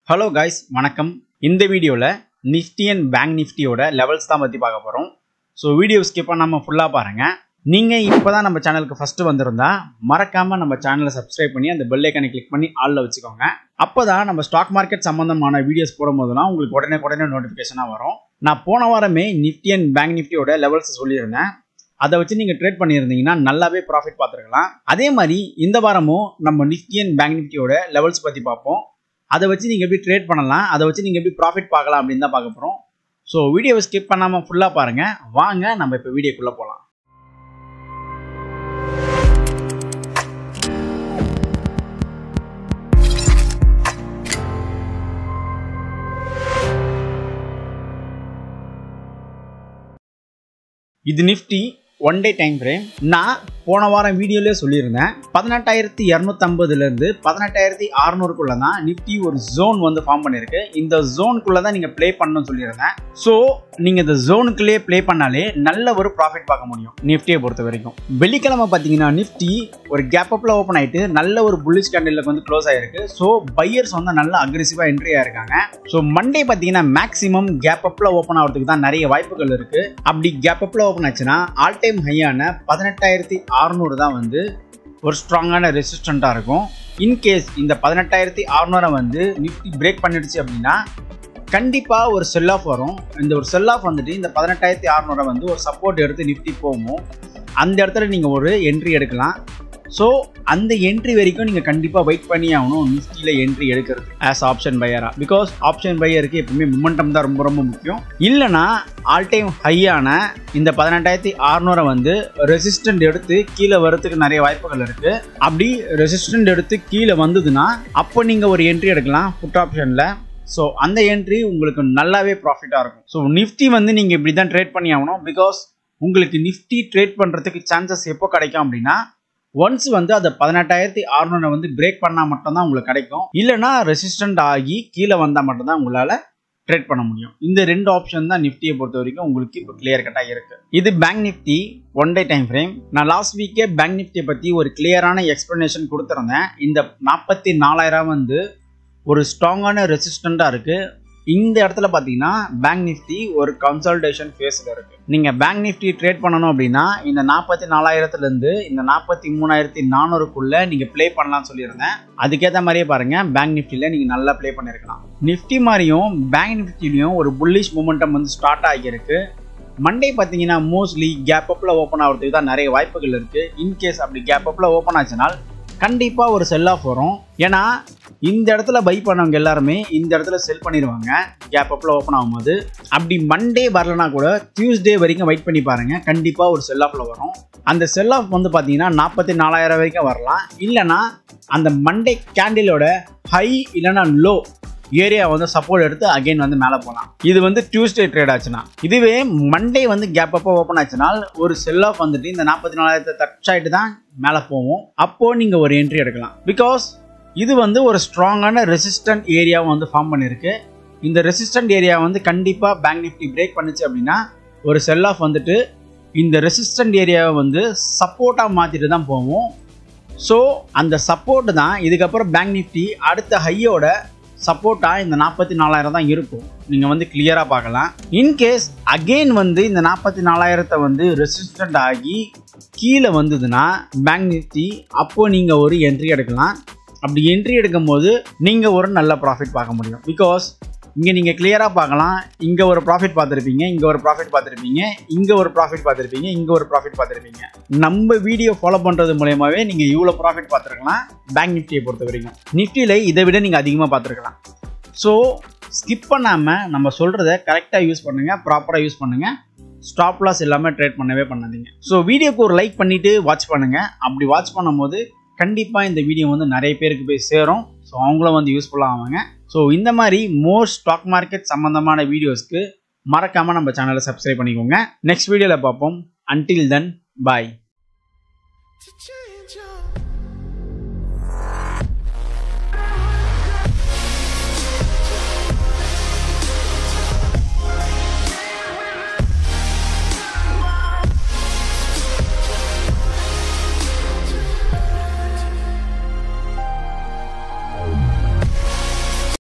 Hello guys வணக்கம் இந்த வீடியோவில் நிஃப்டி அண்ட் பேங்க் நிஃப்டியோட லெவல்ஸ் தான் பற்றி பார்க்க போகிறோம் ஸோ வீடியோ ஸ்கிப் பண்ணாமல் ஃபுல்லாக பாருங்கள் நீங்கள் இப்போ தான் நம்ம சேனலுக்கு ஃபஸ்ட்டு வந்திருந்தா மறக்காமல் நம்ம சேனலை சப்ஸ்கிரைப் பண்ணி அந்த பெல் ஐக்கனை கிளிக் பண்ணி ஆளில் வச்சுக்கோங்க அப்போ தான் நம்ம ஸ்டாக் மார்க்கெட் சம்மந்தமான வீடியோஸ் போடும்போதெல்லாம் உங்களுக்கு உடனே உடனே நோட்டிஃபிகேஷனாக வரும் நான் போன வாரமே நிஃப்டி அண்ட் பேங்க் நிஃப்டியோட லெவல்ஸ் சொல்லியிருந்தேன் அதை வச்சு நீங்கள் ட்ரேட் பண்ணியிருந்தீங்கன்னா நல்லாவே ப்ராஃபிட் பார்த்துருக்கலாம் அதே மாதிரி இந்த வாரமும் நம்ம நிஃப்டி அண்ட் பேங்க் நிஃப்டியோட லெவல்ஸ் பற்றி பார்ப்போம் அதை வச்சு நீங்கள் எப்படி ட்ரேட் பண்ணலாம் அதை வச்சு நீங்கள் எப்படி ப்ராஃபிட் பார்க்கலாம் அப்படின்னு தான் பார்க்க போகிறோம் ஸோ வீடியோவை ஸ்கிப் பண்ணாமல் ஃபுல்லாக பாருங்கள் வாங்க நம்ம இப்போ வீடியோக்குள்ளே போகலாம் இது Nifty one day time frame நான் போன வாரம் வீடியோலேயே சொல்லியிருந்தேன் பதினெட்டாயிரத்தி இரநூத்தம்பதுலேருந்து பதினெட்டாயிரத்தி அறநூறுக்குள்ள தான் நிஃப்டி ஒரு ஜோன் வந்து ஃபார்ம் பண்ணியிருக்கு இந்த ஜோனுக்குள்ளே தான் நீங்கள் ப்ளே பண்ணணும்னு சொல்லியிருந்தேன் ஸோ நீங்கள் இந்த ஜோனுக்குள்ளேயே ப்ளே பண்ணாலே நல்ல ஒரு ப்ராஃபிட் பார்க்க முடியும் நிஃப்டியை பொறுத்த வரைக்கும் வெள்ளிக்கிழமை பார்த்தீங்கன்னா நிஃப்டி ஒரு கேப் அப்பில் ஓப்பன் ஆகிட்டு நல்ல ஒரு புல்லிஷ் கேண்டலுக்கு வந்து க்ளோஸ் ஆயிருக்கு ஸோ பையர்ஸ் வந்து நல்ல அக்ரெசிவாக என்ட்ரி ஆயிருக்காங்க ஸோ மண்டே பார்த்தீங்கன்னா மேக்ஸிமம் கேப் அப்பில் ஓப்பன் ஆகிறதுக்கு தான் நிறைய வாய்ப்புகள் இருக்குது அப்படி கேப் அப்பில் ஓப்பன் ஆச்சுன்னா ஆல் டைம் ஹையான பதினெட்டாயிரத்தி அறநூறு தான் வந்து ஒரு ஸ்ட்ராங்கான ரெசிஸ்டண்ட்டாக இருக்கும் இன்கேஸ் இந்த பதினெட்டாயிரத்தி அறநூறை வந்து நிஃப்டி பிரேக் பண்ணிடுச்சு அப்படின்னா கண்டிப்பாக ஒரு செல் ஆஃப் வரும் இந்த ஒரு செல் ஆஃப் வந்துட்டு இந்த பதினெட்டாயிரத்தி அறநூறை வந்து ஒரு சப்போர்ட் எடுத்து நிஃப்டி போகும் அந்த இடத்துல நீங்கள் ஒரு என்ட்ரி எடுக்கலாம் ஸோ அந்த என்ட்ரி வரைக்கும் நீங்கள் கண்டிப்பாக வெயிட் பண்ணி ஆகணும் நிஃப்டியில் என்ட்ரி எடுக்கிறது ஆஸ் ஆப்ஷன் பையரா பிகாஸ் ஆப்ஷன் பையருக்கு எப்பவுமே மொமெண்டம் தான் ரொம்ப ரொம்ப முக்கியம் இல்லைனா ஆல் டைம் ஹையான இந்த பதினெட்டாயிரத்தி அறநூறை வந்து ரெசிஸ்டன்ட் எடுத்து கீழே வரதுக்கு நிறைய வாய்ப்புகள் இருக்குது அப்படி ரெசிஸ்டன்ட் எடுத்து கீழே வந்ததுன்னா அப்போ நீங்கள் ஒரு என்ட்ரி எடுக்கலாம் புட் ஆப்ஷனில் ஸோ அந்த என்ட்ரி உங்களுக்கு நல்லாவே ப்ராஃபிட்டாக இருக்கும் ஸோ நிஃப்டி வந்து நீங்கள் இப்படி தான் ட்ரேட் பண்ணி ஆகணும் பிகாஸ் உங்களுக்கு நிஃப்டி ட்ரேட் பண்ணுறதுக்கு சான்சஸ் எப்போ கிடைக்கும் அப்படின்னா ஒன்ஸ் வந்து அதை பதினெட்டாயிரத்தி அறுநூறை வந்து பிரேக் பண்ணால் மட்டும்தான் உங்களுக்கு கிடைக்கும் இல்லைனா ரெசிஸ்டண்ட் ஆகி கீழே வந்தால் மட்டும்தான் உங்களால் ட்ரேட் பண்ண முடியும் இந்த ரெண்டு ஆப்ஷன் தான் நிஃப்டியை பொறுத்த வரைக்கும் உங்களுக்கு இப்போ கிளியர் கட்டாக இருக்கு இது bank Nifty one day time frame நான் லாஸ்ட் வீக்கே பேங்க் நிஃப்டியை பற்றி ஒரு கிளியரான எக்ஸ்ப்ளனேஷன் கொடுத்துருந்தேன் இந்த நாற்பத்தி நாலாயிரம் வந்து ஒரு ஸ்ட்ராங்கான ரெசிஸ்டண்ட்டாக இருக்குது இந்த இடத்துல பார்த்தீங்கன்னா பேங்க் நிஃப்டி ஒரு கன்சல்டேஷன் ஃபேஸில் இருக்குது நீங்கள் பேங்க் நிஃப்டி ட்ரேட் பண்ணணும் அப்படின்னா இந்த நாற்பத்தி நாலாயிரத்துலேருந்து இந்த நாற்பத்தி மூணாயிரத்தி நானூறுக்குள்ளே நீங்கள் ப்ளே பண்ணலாம்னு சொல்லியிருந்தேன் அதுக்கேற்ற மாதிரியே பாருங்கள் பேங்க் நிஃப்டியில் நீங்கள் நல்லா ப்ளே பண்ணியிருக்கலாம் நிஃப்டி மாதிரியும் பேங்க் நிஃப்டிலையும் ஒரு புல்லிஷ் மூமெண்டம் வந்து ஸ்டார்ட் ஆகியிருக்கு மண்டே பார்த்தீங்கன்னா மோஸ்ட்லி கேப் அப்பில் ஓப்பன் ஆகிறதுக்கு தான் நிறைய வாய்ப்புகள் இருக்குது இன்கேஸ் அப்படி கேப் அப்பில் ஓப்பன் ஆச்சுனால் கண்டிப்பாக ஒரு செல் ஆஃப் வரும் ஏன்னா இந்த இடத்துல பை பண்ணவங்க எல்லாருமே இந்த இடத்துல செல் பண்ணிடுவாங்க கேப் அப்பில் ஓப்பன் ஆகும்போது அப்படி மண்டே வரலனா கூட டியூஸ்டே வரைக்கும் வெயிட் பண்ணி பாருங்கள் கண்டிப்பாக ஒரு செல் ஆஃபில் வரும் அந்த செல் ஆஃப் வந்து பார்த்தீங்கன்னா நாற்பத்தி நாலாயிரம் வரைக்கும் வரலாம் இல்லைனா அந்த மண்டே கேண்டிலோட ஹை இல்லைனா லோ ஏரியா வந்து சப்போர்ட் எடுத்து அகைன் வந்து மேலே போகலாம் இது வந்து டியூஸ்டே ட்ரேட் ஆச்சுன்னா இதுவே மண்டே வந்து கேப் அப்போ ஓப்பன் ஆச்சுனால் ஒரு செல் ஆஃப் வந்துட்டு இந்த நாற்பத்தி நாலாயிரத்தை டச் ஆகிட்டு தான் மேலே போவோம் அப்போது நீங்கள் ஒரு என்ட்ரி எடுக்கலாம் பிகாஸ் இது வந்து ஒரு ஸ்ட்ராங்கான ரெசிஸ்டன்ட் ஏரியாவை வந்து ஃபார்ம் பண்ணியிருக்கு இந்த ரெசிஸ்டன்ட் ஏரியா வந்து கண்டிப்பாக பேங்க் நிஃப்டி பிரேக் பண்ணுச்சு அப்படின்னா ஒரு செல் ஆஃப் வந்துட்டு இந்த ரெசிஸ்டன்ட் ஏரியாவை வந்து சப்போர்ட்டாக மாற்றிட்டு தான் போவோம் ஸோ அந்த சப்போர்ட் தான் இதுக்கப்புறம் பேங்க் நிஃப்டி அடுத்த ஹையோட சப்போர்ட்டாக இந்த நாற்பத்தி நாலாயிரம் தான் இருக்கும் நீங்கள் வந்து கிளியராக பார்க்கலாம் இன்கேஸ் அகெயின் வந்து இந்த நாற்பத்தி நாலாயிரத்தை வந்து ரெசிஸ்டண்ட் ஆகி கீழே வந்ததுன்னா பேங்க் நிஃப்டி அப்போது நீங்கள் ஒரு என்ட்ரி எடுக்கலாம் அப்படி என்ட்ரி எடுக்கும் போது நீங்கள் ஒரு நல்ல ப்ராஃபிட் பார்க்க முடியும் பிகாஸ் இங்கே நீங்கள் கிளியராக பார்க்கலாம் இங்கே ஒரு ப்ராஃபிட் பார்த்துருப்பீங்க இங்கே ஒரு ப்ராஃபிட் பார்த்துருப்பீங்க இங்கே ஒரு ப்ராஃபிட் பார்த்துருப்பீங்க இங்கே ஒரு ப்ராஃபிட் பார்த்துருப்பீங்க நம்ம வீடியோ ஃபாலோ பண்ணுறது மூலயமாவே நீங்கள் இவ்வளோ ப்ராஃபிட் பார்த்துருக்கலாம் பேங்க் நிஃப்டியை பொறுத்த வரைக்கும் நிஃப்டியில் இதை விட நீங்கள் அதிகமாக பார்த்துருக்கலாம் ஸோ ஸ்கிப் பண்ணாமல் நம்ம சொல்கிறத கரெக்டாக யூஸ் பண்ணுங்கள் ப்ராப்பராக யூஸ் பண்ணுங்கள் ஸ்டாப் லாஸ் இல்லாமல் ட்ரேட் பண்ணவே பண்ணாதீங்க ஸோ வீடியோக்கு ஒரு லைக் பண்ணிவிட்டு வாட்ச் பண்ணுங்கள் அப்படி வாட்ச் பண்ணும்போது கண்டிப்பாக இந்த வீடியோ வந்து நிறைய பேருக்கு போய் சேரும் ஸோ அவங்களும் வந்து யூஸ்ஃபுல்லாக ஆவாங்க ஸோ இந்த மாதிரி மோர் ஸ்டாக் மார்க்கெட் சம்மந்தமான வீடியோஸ்க்கு மறக்காமல் நம்ம சேனலை சப்ஸ்கிரைப் பண்ணிக்கோங்க நெக்ஸ்ட் வீடியோவில் பார்ப்போம் until then bye to change.